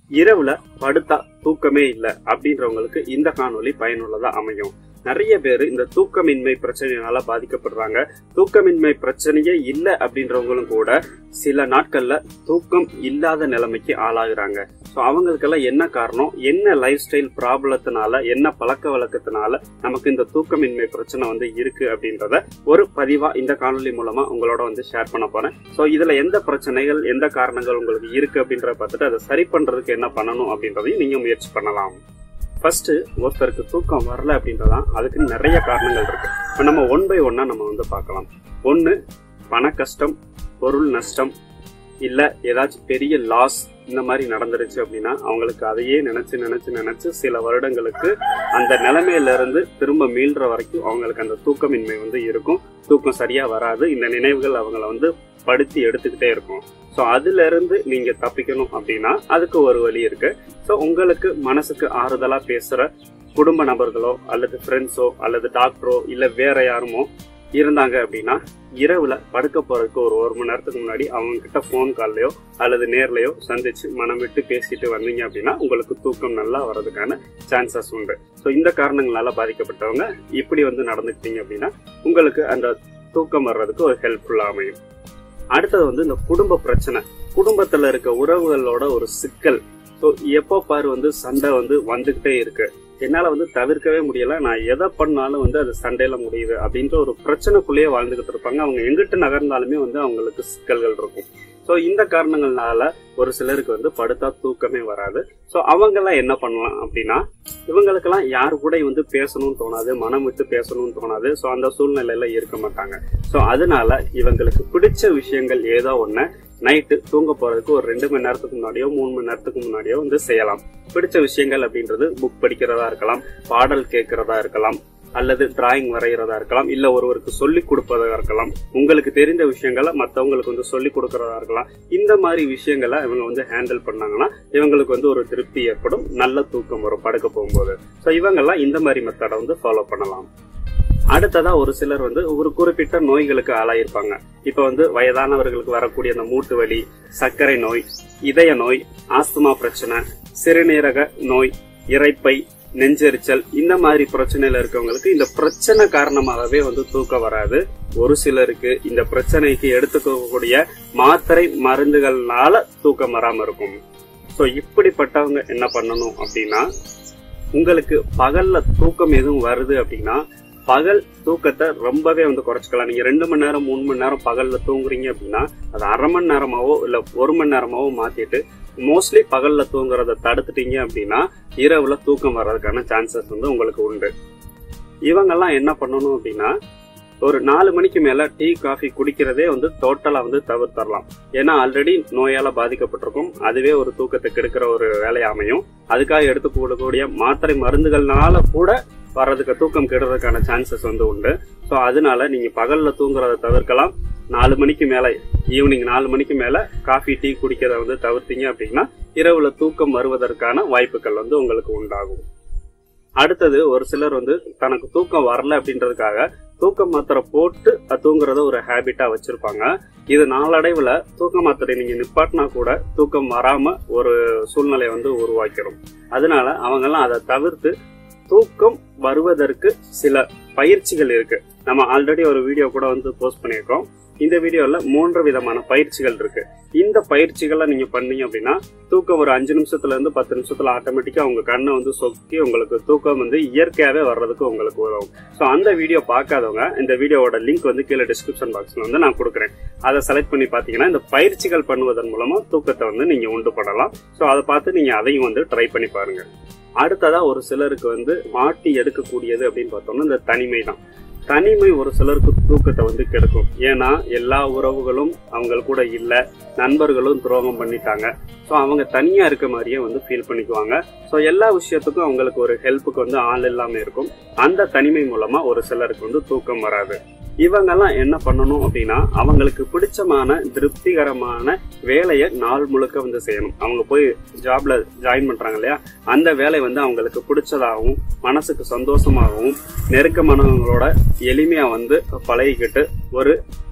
இரவுல படுத்தா தூக்கமே இல்ல அப்படின்றவங்களுக்கு இந்த காணொளி பயனுள்ளதா அமையும் நிறைய பேர் இந்த தூக்கமின்மை பிரச்சனையால பாதிக்கப்படுறாங்க தூக்கமின்மை பிரச்சனையே இல்ல அப்படின்றவங்களும் கூட சில நாட்கள்ல தூக்கம் இல்லாத நிலைமைக்கு ஆளாகுறாங்க ஸோ அவங்களுக்கெல்லாம் என்ன காரணம் என்ன லைஃப் ஸ்டைல் ப்ராப்ளத்தினால என்ன பழக்க வழக்கத்தினால நமக்கு இந்த தூக்கமின்மை பிரச்சனை வந்து இருக்கு அப்படின்றத ஒரு பதிவா இந்த காணொலி மூலமா உங்களோட வந்து ஷேர் பண்ண போறேன் ஸோ இதுல எந்த பிரச்சனைகள் எந்த காரணங்கள் உங்களுக்கு இருக்கு அப்படின்றத பார்த்துட்டு அதை சரி பண்றதுக்கு என்ன பண்ணணும் அப்படின்றதையும் நீங்க முயற்சி பண்ணலாம் ஃபர்ஸ்ட் ஒருத்தருக்கு தூக்கம் வரல அப்படின்றதான் அதுக்கு நிறைய காரணங்கள் இருக்கு இப்போ நம்ம ஒன் பை ஒன்னா நம்ம வந்து பார்க்கலாம் ஒன்று பண கஷ்டம் பொருள் நஷ்டம் இல்ல ஏதாச்சும் பெரிய லாஸ் இந்த மாதிரி நடந்துருச்சு அப்படின்னா அவங்களுக்கு அதையே நினைச்சு நினைச்சு நினைச்சு சில வருடங்களுக்கு அந்த நிலைமையில இருந்து திரும்ப மீள்ற வரைக்கும் அவங்களுக்கு அந்த தூக்கமின்மை வந்து இருக்கும் தூக்கம் சரியா வராது இந்த நினைவுகள் அவங்கள வந்து படுத்தி எடுத்துக்கிட்டே இருக்கும் ஸோ அதுல இருந்து நீங்க தப்பிக்கணும் அப்படின்னா அதுக்கு ஒரு வழி இருக்கு ஸோ உங்களுக்கு மனசுக்கு ஆறுதலா பேசுற குடும்ப நபர்களோ அல்லது ஃப்ரெண்ட்ஸோ அல்லது டாக்டரோ இல்ல வேற யாருமோ இருந்தாங்க அப்படின்னா இரவுல படுக்க போறதுக்கு ஒரு ஒரு மணி நேரத்துக்கு முன்னாடி அவங்க கிட்ட ஃபோன் கால்லயோ அல்லது நேர்லயோ சந்திச்சு மனம் விட்டு பேசிட்டு வந்தீங்க அப்படின்னா உங்களுக்கு தூக்கம் நல்லா வர்றதுக்கான சான்சஸ் உண்டு ஸோ இந்த காரணங்களால பாதிக்கப்பட்டவங்க இப்படி வந்து நடந்துக்கிட்டீங்க அப்படின்னா உங்களுக்கு அந்த தூக்கம் வர்றதுக்கு ஒரு ஹெல்ப்ஃபுல்லா அமையும் அடுத்தது வந்து இந்த குடும்ப பிரச்சனை குடும்பத்துல இருக்க உறவுகளோட ஒரு சிக்கல் ஸோ எப்போ பாரு வந்து சண்டை வந்து வந்துகிட்டே இருக்கு என்னால வந்து தவிர்க்கவே முடியல நான் எதை பண்ணாலும் வந்து அது சண்டையில முடியுது அப்படின்ற ஒரு பிரச்சனைக்குள்ளேயே வாழ்ந்துகிட்டு இருப்பாங்க அவங்க எங்கிட்ட நகர்ந்தாலுமே வந்து அவங்களுக்கு சிக்கல்கள் இருக்கும் ஸோ இந்த காரணங்கள்னால ஒரு சிலருக்கு வந்து படுத்தா தூக்கமே வராது ஸோ அவங்கெல்லாம் என்ன பண்ணலாம் அப்படின்னா இவங்களுக்கெல்லாம் யாரு கூட வந்து பேசணும்னு தோணாது மனம் விட்டு பேசணும்னு தோணாது ஸோ அந்த சூழ்நிலையில இருக்க மாட்டாங்க ஸோ அதனால இவங்களுக்கு பிடிச்ச விஷயங்கள் ஏதோ ஒண்ணு நைட்டு தூங்க போறதுக்கு ஒரு ரெண்டு மணி நேரத்துக்கு முன்னாடியோ மூணு மணி நேரத்துக்கு முன்னாடியோ வந்து செய்யலாம் பிடிச்ச விஷயங்கள் அப்படின்றது புக் படிக்கிறதா இருக்கலாம் பாடல் கேட்கறதா இருக்கலாம் அல்லது டிராயிங் வரைகிறதா இருக்கலாம் இல்ல ஒருவருக்கு சொல்லி கொடுப்பதா இருக்கலாம் உங்களுக்கு தெரிந்த விஷயங்களை மற்றவங்களுக்கு வந்து சொல்லி கொடுக்கறதா இருக்கலாம் இந்த மாதிரி விஷயங்களை இவங்க வந்து ஹேண்டில் பண்ணாங்கன்னா இவங்களுக்கு வந்து ஒரு திருப்தி ஏற்படும் நல்ல தூக்கம் வரும் படுக்க போகும்போது ஸோ இவங்கெல்லாம் இந்த மாதிரி மெத்தடை வந்து ஃபாலோ பண்ணலாம் அடுத்ததா ஒரு சிலர் வந்து ஒரு குறிப்பிட்ட நோய்களுக்கு ஆளாயிருப்பாங்க இப்ப வந்து வயதானவர்களுக்கு வரக்கூடிய அந்த மூட்டு வலி சர்க்கரை நோய் இதய நோய் ஆஸ்துமா பிரச்சனை சிறுநீரக நோய் இறைப்பை நெஞ்செரிச்சல் இந்த மாதிரி பிரச்சனையில இருக்கவங்களுக்கு இந்த பிரச்சனை காரணமாகவே வந்து தூக்கம் வராது ஒரு சிலருக்கு இந்த பிரச்சனைக்கு எடுத்துக்கக்கூடிய மாத்திரை மருந்துகள்னால தூக்கம் வராம இருக்கும் சோ இப்படிப்பட்டவங்க என்ன பண்ணணும் அப்படின்னா உங்களுக்கு பகல்ல தூக்கம் எதுவும் வருது அப்படின்னா பகல் தூக்கத்தை ரொம்பவே வந்து குறைச்சிக்கலாம் நீங்க ரெண்டு மணி நேரம் மூணு மணி நேரம் பகல்ல தூங்குறீங்க அப்படின்னா அது அரை மணி நேரமாவோ இல்ல ஒரு மணி நேரமாவோ மாத்திட்டு மோஸ்ட்லி பகல்ல தூங்குறத தடுத்துட்டீங்க அப்படின்னா இரவுல தூக்கம் வர்றதுக்கான சான்சஸ் வந்து உங்களுக்கு உண்டு இவங்கெல்லாம் என்ன பண்ணணும் அப்படின்னா ஒரு நாலு மணிக்கு மேல டீ காஃபி குடிக்கிறதே வந்து டோட்டலா வந்து தவிர்த்தரலாம் ஏன்னா ஆல்ரெடி நோயால பாதிக்கப்பட்டிருக்கும் அதுவே ஒரு தூக்கத்தை கெடுக்கிற ஒரு வேலை அமையும் அதுக்காக எடுத்துக்கூடக்கூடிய மாத்திரை மருந்துகள்னால கூட வர்றதுக்கு தூக்கம் கெடுறதுக்கான சான்சஸ் வந்து உண்டு ஸோ அதனால நீங்க பகல்ல தூங்குறத தவிர்க்கலாம் நாலு மணிக்கு மேல ஈவினிங் நாலு மணிக்கு மேல காஃபி டீ குடிக்கிறத வந்து தவிர்த்தீங்க அப்படின்னா இரவுல தூக்கம் வருவதற்கான வாய்ப்புகள் வந்து உங்களுக்கு உண்டாகும் அடுத்தது ஒரு சிலர் வந்து தனக்கு தூக்கம் வரல அப்படின்றதுக்காக தூக்க மாத்திரை போட்டு தூங்குறத ஒரு ஹேபிட்டா வச்சிருப்பாங்க இது நாளடைவுல தூக்க மாத்திரை நீங்க நிப்பாட்டினா கூட தூக்கம் வராம ஒரு சூழ்நிலையை வந்து உருவாக்கிடும் அதனால அவங்கெல்லாம் அதை தவிர்த்து தூக்கம் வருவதற்கு சில பயிற்சிகள் இருக்கு நம்ம ஆல்ரெடி ஒரு வீடியோ கூட வந்து போஸ்ட் பண்ணியிருக்கோம் இந்த வீடியோல மூன்று விதமான பயிற்சிகள் இருக்கு இந்த பயிற்சிகளை நீங்க பண்ணீங்க அப்படின்னா தூக்கம் ஒரு அஞ்சு நிமிஷத்துல இருந்து பத்து நிமிஷத்துல ஆட்டோமேட்டிக்கா உங்க கண்ணை வந்து சொக்கி உங்களுக்கு தூக்கம் வந்து இயற்கையாவே வர்றதுக்கு உங்களுக்கு உதவும் ஸோ அந்த வீடியோ பார்க்காதவங்க இந்த வீடியோவோட லிங்க் வந்து கீழே டிஸ்கிரிப்ஷன் பாக்ஸ்ல வந்து நான் கொடுக்குறேன் அதை செலக்ட் பண்ணி பாத்தீங்கன்னா இந்த பயிற்சிகள் பண்ணுவதன் மூலமா தூக்கத்தை வந்து நீங்க உண்டு பண்ணலாம் ஸோ அதை பார்த்து நீங்க அதையும் வந்து ட்ரை பண்ணி பாருங்க அடுத்ததா ஒரு சிலருக்கு வந்து மாட்டி எடுக்கக்கூடியது அப்படின்னு பார்த்தோம்னா இந்த தனிமை தான் தனிமை ஒரு சிலருக்கு தூக்கத்தை வந்து கெடுக்கும் ஏன்னா எல்லா உறவுகளும் அவங்க கூட இல்ல நண்பர்களும் துரோகம் பண்ணிட்டாங்க ஸோ அவங்க தனியா இருக்க மாதிரியே வந்து ஃபீல் பண்ணிக்குவாங்க ஸோ எல்லா விஷயத்துக்கும் அவங்களுக்கு ஒரு ஹெல்ப்புக்கு வந்து ஆள் இல்லாம இருக்கும் அந்த தனிமை மூலமா ஒரு சிலருக்கு வந்து தூக்கம் வராது இவங்கெல்லாம் என்ன பண்ணணும் அப்படின்னா அவங்களுக்கு பிடிச்சமான திருப்திகரமான வேலையை நாள் முழுக்க வந்து செய்யணும் அவங்க போய் ஜாப்ல ஜாயின் பண்றாங்க இல்லையா அந்த வேலை வந்து அவங்களுக்கு பிடிச்சதாகவும் மனசுக்கு சந்தோஷமாகவும் நெருக்கமானவங்களோட எளிமையா வந்து பழகிக்கிட்டு ஒரு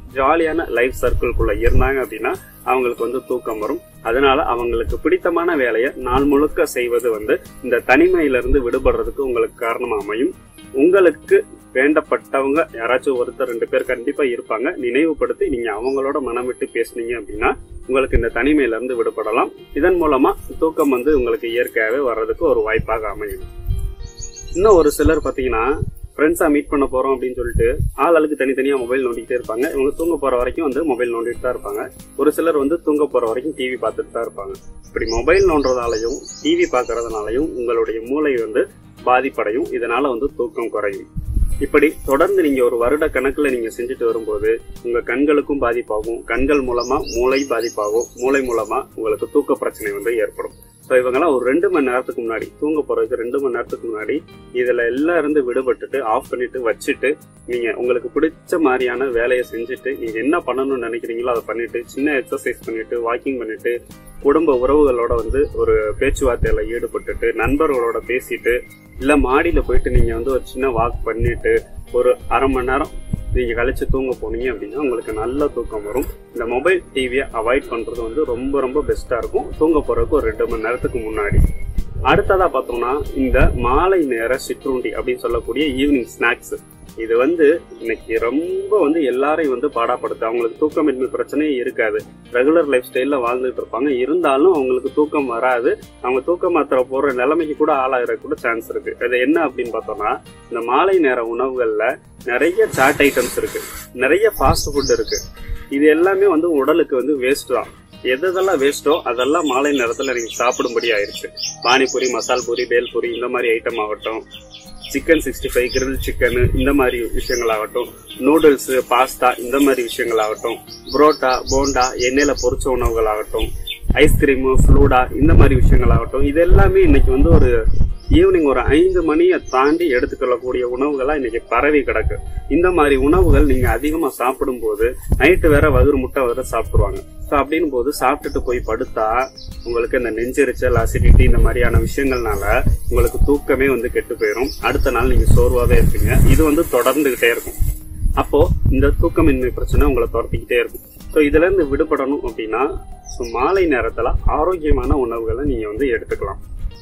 ஜாலியான லைஃப் சர்க்கிள்குள்ள இருந்தாங்க அப்படின்னா அவங்களுக்கு வந்து தூக்கம் வரும் அதனால அவங்களுக்கு பிடித்தமான வேலையை நாள் முழுக்க செய்வது வந்து இந்த தனிமையிலிருந்து விடுபடுறதுக்கு உங்களுக்கு காரணமா அமையும் உங்களுக்கு வேண்டப்பட்டவங்க யாராச்சும் ஒருத்தர் ரெண்டு பேர் கண்டிப்பா இருப்பாங்க நினைவுபடுத்தி நீங்க அவங்களோட மனம் விட்டு பேசுனீங்க அப்படின்னா உங்களுக்கு இந்த தனிமையில இருந்து விடுபடலாம் இதன் மூலமா தூக்கம் வந்து உங்களுக்கு இயற்கையாவே வர்றதுக்கு ஒரு வாய்ப்பாக அமையும் இன்னும் ஒரு சிலர் பாத்தீங்கன்னா ஃப்ரெண்ட்ஸா மீட் பண்ண போறோம் அப்படின்னு சொல்லிட்டு ஆளுக்கு தனித்தனியா மொபைல் நோண்டிக்கிட்டே இருப்பாங்க இவங்க தூங்க போற வரைக்கும் வந்து மொபைல் நோண்டிட்டு தான் இருப்பாங்க ஒரு சிலர் வந்து தூங்க போற வரைக்கும் டிவி பார்த்துட்டு தான் இருப்பாங்க இப்படி மொபைல் நோண்டுறதாலையும் டிவி பார்க்கறதுனாலையும் உங்களுடைய மூளை வந்து பாதிப்படையும் இதனால வந்து தூக்கம் குறையும் இப்படி தொடர்ந்து நீங்க ஒரு வருட கணக்குல நீங்க செஞ்சுட்டு வரும்போது உங்க கண்களுக்கும் பாதிப்பாகும் கண்கள் மூலமா மூளை பாதிப்பாகும் மூளை மூலமா உங்களுக்கு தூக்க பிரச்சனை வந்து ஏற்படும் ஸோ இவங்கெல்லாம் ஒரு ரெண்டு மணி நேரத்துக்கு முன்னாடி தூங்க போறதுக்கு ரெண்டு மணி நேரத்துக்கு முன்னாடி இதுல எல்லாம் இருந்து விடுபட்டுட்டு ஆஃப் பண்ணிட்டு வச்சுட்டு நீங்க உங்களுக்கு பிடிச்ச மாதிரியான வேலையை செஞ்சுட்டு நீங்க என்ன பண்ணணும்னு நினைக்கிறீங்களோ அதை பண்ணிட்டு சின்ன எக்ஸசைஸ் பண்ணிட்டு வாக்கிங் பண்ணிட்டு குடும்ப உறவுகளோட வந்து ஒரு பேச்சுவார்த்தையில ஈடுபட்டுட்டு நண்பர்களோட பேசிட்டு இல்ல மாடியில போயிட்டு நீங்க வந்து ஒரு சின்ன வாக் பண்ணிட்டு ஒரு அரை மணி நேரம் நீங்க கழிச்சு தூங்க போனீங்க அப்படின்னா உங்களுக்கு நல்ல தூக்கம் வரும் இந்த மொபைல் டிவியை அவாய்ட் பண்றது வந்து ரொம்ப ரொம்ப பெஸ்டா இருக்கும் தூங்க போறதுக்கு ஒரு ரெண்டு மணி நேரத்துக்கு முன்னாடி அடுத்ததா பார்த்தோம்னா இந்த மாலை நேர சிற்றுண்டி அப்படின்னு சொல்லக்கூடிய ஈவினிங் ஸ்நாக்ஸ் இது வந்து இன்னைக்கு ரொம்ப வந்து எல்லாரையும் வந்து பாடாப்படுத்து அவங்களுக்கு தூக்கமின்மை பிரச்சனையே இருக்காது ரெகுலர் லைஃப் ஸ்டைல்ல வாழ்ந்துட்டு இருப்பாங்க இருந்தாலும் அவங்களுக்கு தூக்கம் வராது அவங்க தூக்க மாத்திரை போற நிலைமைக்கு கூட ஆளாகிற கூட சான்ஸ் இருக்கு அது என்ன அப்படின்னு பார்த்தோம்னா இந்த மாலை நேர உணவுகள்ல நிறைய சாட் ஐட்டம்ஸ் இருக்கு நிறைய ஃபாஸ்ட் ஃபுட் இருக்கு இது எல்லாமே வந்து உடலுக்கு வந்து வேஸ்ட் தான் எதெல்லாம் வேஸ்ட்டோ அதெல்லாம் மாலை நேரத்துல நீங்க சாப்பிடும்படி ஆயிருச்சு பானிபூரி மசால் பூரி பேல் பூரி இந்த மாதிரி ஐட்டம் ஆகட்டும் chicken sixty five grill chicken இந்த மாதிரி விஷயங்கள் ஆகட்டும் நூடுல்ஸ் பாஸ்தா இந்த மாதிரி விஷயங்கள் ஆகட்டும் புரோட்டா போண்டா எண்ணெயில பொரிச்ச உணவுகள் ஆகட்டும் ஐஸ்கிரீமு ஃப்ளூடா இந்த மாதிரி விஷயங்கள் ஆகட்டும் இது எல்லாமே இன்னைக்கு வந்து ஒரு ஈவினிங் ஒரு ஐந்து மணியை தாண்டி எடுத்துக்கொள்ளக்கூடிய உணவுகளா இன்னைக்கு பரவி கிடக்கு இந்த மாதிரி உணவுகள் நீங்க அதிகமா சாப்பிடும்போது நைட்டு வேற வகுறு முட்டை வேற சாப்பிடுவாங்க ஸோ அப்படின்னு போது சாப்பிட்டுட்டு போய் படுத்தா உங்களுக்கு இந்த நெஞ்செரிச்சல் அசிடிட்டி இந்த மாதிரியான விஷயங்கள்னால உங்களுக்கு தூக்கமே வந்து கெட்டு போயிடும் அடுத்த நாள் நீங்க சோர்வாவே இருப்பீங்க இது வந்து தொடர்ந்துகிட்டே இருக்கும் அப்போ இந்த தூக்கமின்மை பிரச்சனை உங்களை துரத்திக்கிட்டே இருக்கும் ஸோ இதுல இருந்து விடுபடணும் அப்படின்னா ஸோ மாலை நேரத்துல ஆரோக்கியமான உணவுகளை நீங்க வந்து எடுத்துக்கலாம்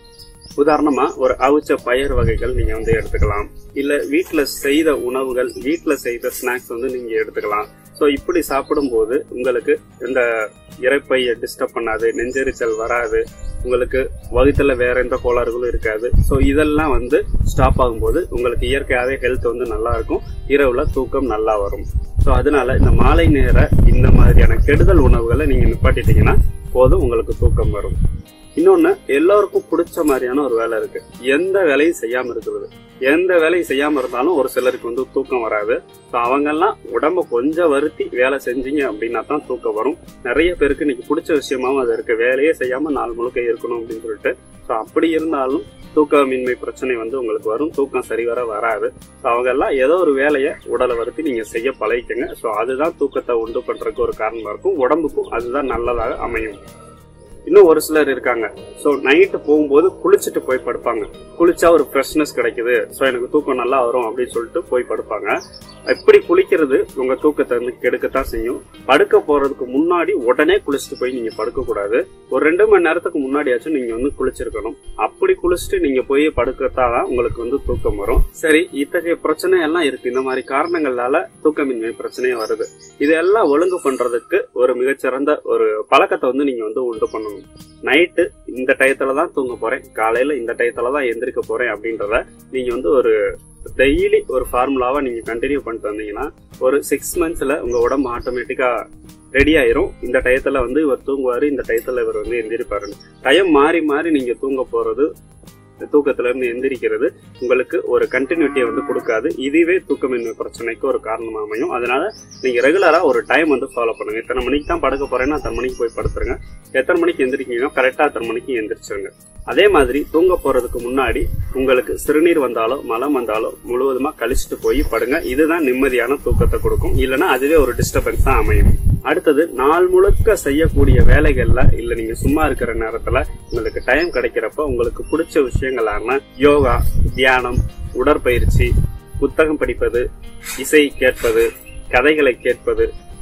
உதாரணமா ஒரு அவிச்ச பயிர் வகைகள் நீங்க வந்து எடுத்துக்கலாம் இல்ல வீட்ல செய்த உணவுகள் வீட்ல செய்த ஸ்நாக்ஸ் வந்து நீங்க எடுத்துக்கலாம் ஸோ இப்படி சாப்பிடும்போது உங்களுக்கு இந்த இறைப்பையை டிஸ்டர்ப் பண்ணாது நெஞ்செரிச்சல் வராது உங்களுக்கு வகுத்துல வேற எந்த கோளாறுகளும் இருக்காது ஸோ இதெல்லாம் வந்து ஸ்டாப் ஆகும்போது உங்களுக்கு இயற்கையாகவே ஹெல்த் வந்து நல்லா இருக்கும் இரவுல தூக்கம் நல்லா வரும் ஸோ அதனால இந்த மாலை நேர இந்த மாதிரியான கெடுதல் உணவுகளை நீங்க நிப்பாட்டிட்டீங்கன்னா போதும் உங்களுக்கு தூக்கம் வரும் இன்னொன்னு எல்லாருக்கும் பிடிச்ச மாதிரியான ஒரு வேலை இருக்கு எந்த வேலையும் செய்யாம இருக்கிறது எந்த வேலையும் செய்யாம இருந்தாலும் ஒரு சிலருக்கு வந்து தூக்கம் வராது ஸோ அவங்கெல்லாம் உடம்ப கொஞ்சம் வருத்தி வேலை செஞ்சீங்க அப்படின்னா தான் தூக்கம் வரும் நிறைய பேருக்கு இன்னைக்கு பிடிச்ச விஷயமாவும் அது இருக்கு வேலையே செய்யாம நாள் முழுக்க இருக்கணும் அப்படின்னு சொல்லிட்டு ஸோ அப்படி இருந்தாலும் தூக்கமின்மை பிரச்சனை வந்து உங்களுக்கு வரும் தூக்கம் சரிவர வராது ஸோ அவங்க எல்லாம் ஏதோ ஒரு வேலையை உடலை வருத்தி நீங்க செய்ய பழகிக்கங்க ஸோ அதுதான் தூக்கத்தை உண்டு பண்றதுக்கு ஒரு காரணமா இருக்கும் உடம்புக்கும் அதுதான் நல்லதாக அமையும் இன்னும் ஒரு சிலர் இருக்காங்க ஸோ நைட்டு போகும்போது குளிச்சுட்டு போய் படுப்பாங்க குளிச்சா ஒரு ஃப்ரெஷ்னஸ் கிடைக்குது ஸோ எனக்கு தூக்கம் நல்லா வரும் அப்படின்னு சொல்லிட்டு போய் படுப்பாங்க எப்படி குளிக்கிறது உங்க தூக்கத்தை வந்து கெடுக்கத்தான் செய்யும் படுக்க போறதுக்கு முன்னாடி உடனே குளிச்சுட்டு போய் நீங்க படுக்க கூடாது ஒரு ரெண்டு மணி நேரத்துக்கு முன்னாடியாச்சும் நீங்க வந்து குளிச்சிருக்கணும் அப்படி குளிச்சுட்டு நீங்க போய் படுக்கத்தான் உங்களுக்கு வந்து தூக்கம் வரும் சரி இத்தகைய பிரச்சனை எல்லாம் இருக்கு இந்த மாதிரி காரணங்களால தூக்கமின்மை பிரச்சனையே வருது இதெல்லாம் ஒழுங்கு பண்றதுக்கு ஒரு மிகச்சிறந்த ஒரு பழக்கத்தை வந்து நீங்க வந்து உண்டு பண்ணணும் நைட்டு இந்த டயத்துல தான் தூங்க போறேன் காலையில இந்த டயத்துல தான் எந்திரிக்க போறேன் அப்படின்றத நீங்க வந்து ஒரு டெய்லி ஒரு ஃபார்முலாவை நீங்க கண்டினியூ பண்ணிட்டு வந்தீங்கன்னா ஒரு சிக்ஸ் மந்த்ஸ்ல உங்க உடம்பு ஆட்டோமேட்டிக்கா ரெடி ஆயிரும் இந்த டயத்துல வந்து இவர் தூங்குவாரு இந்த டயத்துல இவர் வந்து எந்திரிப்பாருன்னு டயம் மாறி மாறி நீங்க தூங்க போறது தூக்கத்துல இருந்து எந்திரிக்கிறது உங்களுக்கு ஒரு கண்டினியூட்டியை வந்து கொடுக்காது இதுவே தூக்கமின்மை பிரச்சனைக்கு ஒரு காரணமா அமையும் அதனால நீங்க ரெகுலரா ஒரு டைம் வந்து ஃபாலோ பண்ணுங்க இத்தனை மணிக்கு தான் படுக்க போறேன்னா அத்தனை மணிக்கு போய் படுத்துருங்க எத்தனை மணிக்கு எந்திரிக்கீங்களோ கரெக்டா அத்தனை மணிக்கு எந்திரிச்சிருங்க அதே மாதிரி தூங்க போறதுக்கு முன்னாடி உங்களுக்கு சிறுநீர் வந்தாலோ மலம் வந்தாலோ முழுவதுமா கழிச்சிட்டு போய் படுங்க இதுதான் நிம்மதியான தூக்கத்தை கொடுக்கும் இல்லைன்னா அதுவே ஒரு டிஸ்டர்பன்ஸ் தான் அமையும் அடுத்தது நாள் முழுக்க செய்யக்கூடிய வேலைகள்ல இல்ல நீங்க சும்மா இருக்கிற நேரத்துல உங்களுக்கு டைம் கிடைக்கிறப்ப உங்களுக்கு பிடிச்ச விஷயங்களான யோகா தியானம் உடற்பயிற்சி புத்தகம் படிப்பது இசை கேட்பது கதைகளை கேட்பது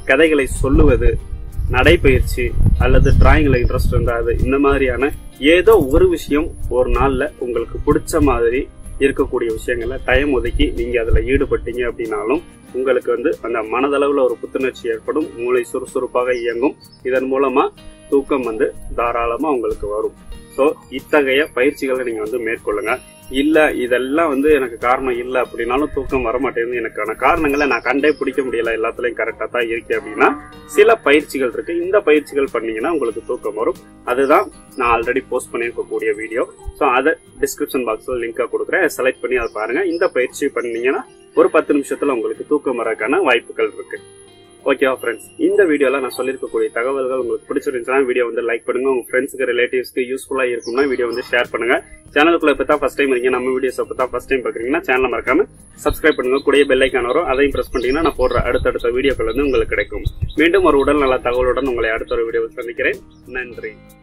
கதைகளை சொல்லுவது நடைப்பயிற்சி அல்லது டிராயிங்ல இன்ட்ரெஸ்ட் இருந்தாது இந்த மாதிரியான ஏதோ ஒரு விஷயம் ஒரு நாள்ல உங்களுக்கு பிடிச்ச மாதிரி இருக்கக்கூடிய விஷயங்கள்ல டைம் ஒதுக்கி நீங்க அதுல ஈடுபட்டீங்க அப்படின்னாலும் உங்களுக்கு வந்து அந்த மனதளவுல ஒரு புத்துணர்ச்சி ஏற்படும் மூளை சுறுசுறுப்பாக இயங்கும் இதன் மூலமா தூக்கம் வந்து தாராளமா உங்களுக்கு வரும் ஸோ இத்தகைய பயிற்சிகளை நீங்க வந்து மேற்கொள்ளுங்க இல்ல இதெல்லாம் வந்து எனக்கு காரணம் இல்ல அப்படின்னாலும் தூக்கம் வர மாட்டேங்குது எனக்கான காரணங்களை நான் கண்டே பிடிக்க முடியல எல்லாத்துலயும் கரெக்டா தான் இருக்கு அப்படின்னா சில பயிற்சிகள் இருக்கு இந்த பயிற்சிகள் பண்ணீங்கன்னா உங்களுக்கு தூக்கம் வரும் அதுதான் நான் ஆல்ரெடி போஸ்ட் பண்ணியிருக்கக்கூடிய வீடியோ ஸோ அதை டிஸ்கிரிப்ஷன் பாக்ஸில் லிங்காக கொடுக்குறேன் செலக்ட் பண்ணி அதை பாருங்க இந்த பயிற்சி பண்ணீங்கன்னா ஒரு பத்து நிமிஷத்துல உங்களுக்கு தூக்கம் வரக்கான வாய்ப்புகள் இருக்கு ஓகேவா ஃப்ரெண்ட்ஸ் இந்த வீடியோல நான் சொல்லியிருக்கக்கூடிய தகவல்கள் உங்களுக்கு பிடிச்சிருந்துச்சுன்னா வீடியோ வந்து லைக் பண்ணுங்க உங்க ஃப்ரெண்ட்ஸுக்கு ரிலேட்டிவ்ஸ்க்கு யூஸ்ஃபுல்லா இருக்கும்னா வீடியோ வந்து ஷேர் பண்ணுங்க சேனலுக்குள்ள இப்போ தான் ஃபர்ஸ்ட் டைம் இருக்கீங்க நம்ம வீடியோஸ் இப்போ தான் ஃபர்ஸ்ட் டைம் பாக்குறீங்கன்னா சேனலை மறக்காம சப்ஸ்கிரைப் பண்ணுங்க கூடிய பெல் ஐக்கான் வரும் அதையும் பிரஸ் பண்ணிட்டீங்கன்னா நான் போடுற அடுத்தடுத்த வீடியோக்கள் வந்து உங்களுக்கு கிடைக்கும் மீண்டும் ஒரு உடல் நல தகவலுடன் உங்களை அடுத்த ஒரு வீடியோவில் சந்திக்கிறேன் நன்றி